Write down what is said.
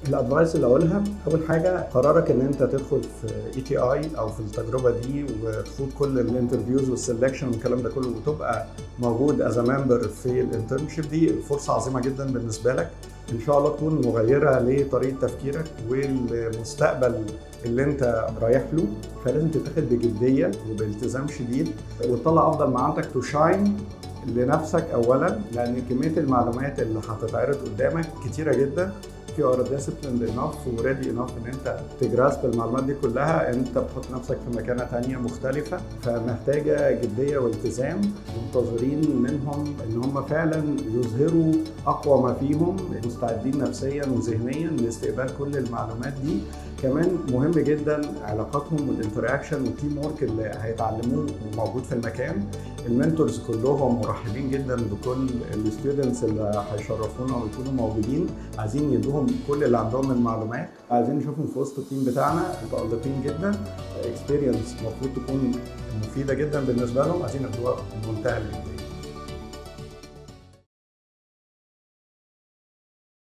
الادفايس اللي اقولها اول حاجه قرارك ان انت تدخل في اي تي اي او في التجربه دي وتخوض كل الانترفيوز والسلكشن والكلام ده كله وتبقى موجود از ممبر في الانترنشيب دي فرصه عظيمه جدا بالنسبه لك ان شاء الله تكون مغيره لطريقه تفكيرك والمستقبل اللي انت رايح له فلازم تتاخد بجديه وبالتزام شديد وتطلع افضل ما عندك تو شاين لنفسك اولا لان كميه المعلومات اللي هتتعرض قدامك كتيره جدا you are disciplined enough وريدي enough ان انت تجراسب المعلومات دي كلها انت بتحط نفسك في مكانه تانية مختلفه فمحتاجه جديه والتزام منتظرين منهم ان هم فعلا يظهروا اقوى ما فيهم مستعدين نفسيا وذهنيا لاستقبال كل المعلومات دي كمان مهم جدا علاقاتهم والانتراكشن والتيم ورك اللي هيتعلموه موجود في المكان المنتورز كلهم مرحبين جدا بكل الستودنتس اللي هيشرفونا ويكونوا موجودين عايزين يدوهم كل اللي عندهم من معلومات عايزين نشوفهم في وسط التيم بتاعنا متالقين جدا اكسبيرينس المفروض تكون مفيده جدا بالنسبه لهم عايزين ياخدوها بمنتهى الجديه